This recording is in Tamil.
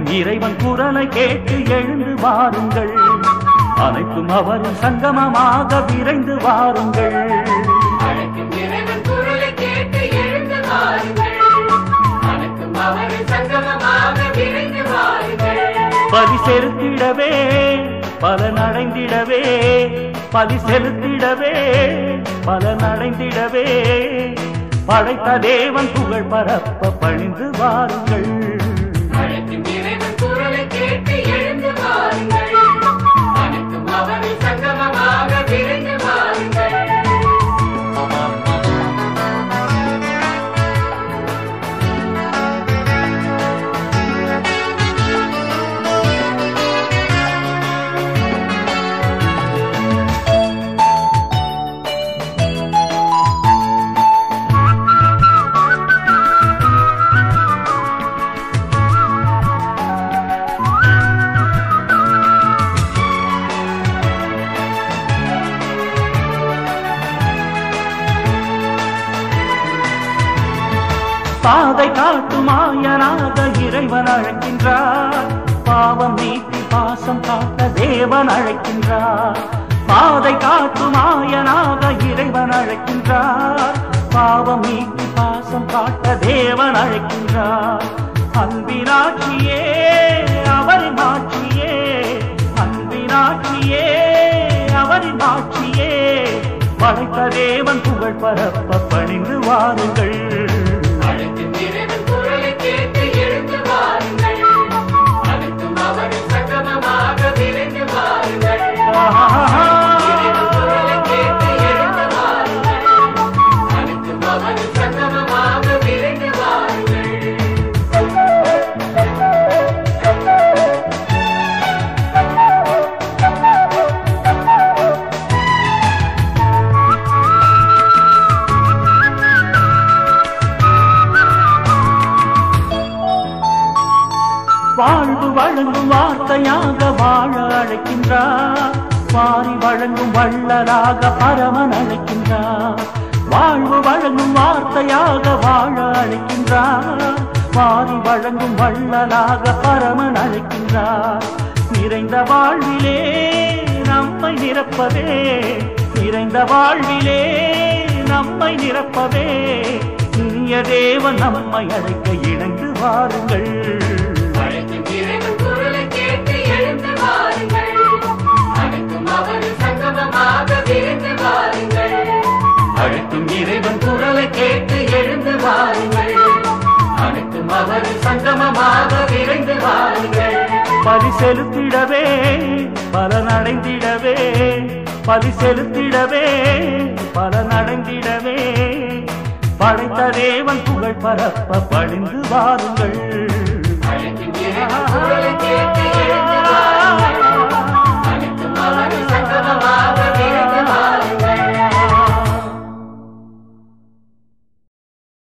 இறைவன் குரலை கேட்டு எழுந்து வாருங்கள் அனைத்தும் அவரின் சங்கமமாக விரைந்து வாருங்கள் அழைக்கும் இறைவன் குரலை கேட்டு எழுந்து வாருங்கள் அனைத்தும் அவரின் சங்கமமாக விரைந்து வாருங்கள் பலி செலுத்திடவே பல நடைந்திடவே பலி செலுத்திடவே பல நடைந்திடவே படைத்த தேவன் புகழ் பரப்ப பணிந்து வாருங்கள் அழைக்கும் இறைவன் குரலை கேட்டு எழுந்து வாருங்கள் அனைத்தும் அவரின் சங்கமமாக விரைந்து வாருங்கள் பாதை காட்டுமாயனாக இறைவன் அழைக்கின்றார் பாவம் நீக்கி பாசம் காட்ட தேவன் அழைக்கின்றார் பாதை காட்டுமாயனாக இறைவன் அழைக்கின்றார் பாவம் நீக்கி பாசம் காட்ட தேவன் அழைக்கின்றார் அன்பினாட்சியே அவரின் ஆட்சியே அன்பினாட்சியே அவரின் ஆட்சியே படைத்த தேவன் புகழ் பரப்ப பணிந்து வாருங்கள் அழைக்கும் இறைவன் குரலை கேட்டு எழுந்து வாருங்கள் அனைத்தும் அவரின் சங்கமமாக விரைந்து வாருங்கள் இறைவன் குரலை கேட்டு எழுந்து வாருங்கள் அனைத்தும் அவரின் சங்கமமாக விரைந்து வாருங்கள் வாழ்வு வழங்கும் வார்த்தையாக வாழ அழைக்கின்றார் வாரி வழங்கும் வள்ளலாக பரமன் அழைக்கின்றார் வாழ்வு வழங்கும் வார்த்தையாக வாழ அழைக்கின்றார் வாரி வழங்கும் வள்ளலாக பரமன் அழைக்கின்றார் நிறைந்த வாழ்விலே நம்மை நிரப்பவே நிறைந்த வாழ்விலே நம்மை நிரப்பவே இனிய தேவன் நம்மை அழைக்க இணைந்து வாருங்கள் அழைக்கும் இறைவன் குரலை கேட்டு எழுந்து வாருங்கள் அனைத்தும் அவரின் சங்கமமாக விரைந்து வாருங்கள் அழைக்கும் இறைவன் குரலை கேட்டு எழுந்து வாருங்கள் அனைத்தும் அவரின் சங்கமமாக விரைந்து வாருங்கள் பலி செலுத்திடவே பல நடைந்திடவே பலி செலுத்திடவே பல நடைந்திடவே படைத்த தேவன் புகழ் பரப்ப பணிந்து வாருங்கள் அழைக்கும் இறைவன் குரலை கேட்டு எழுந்து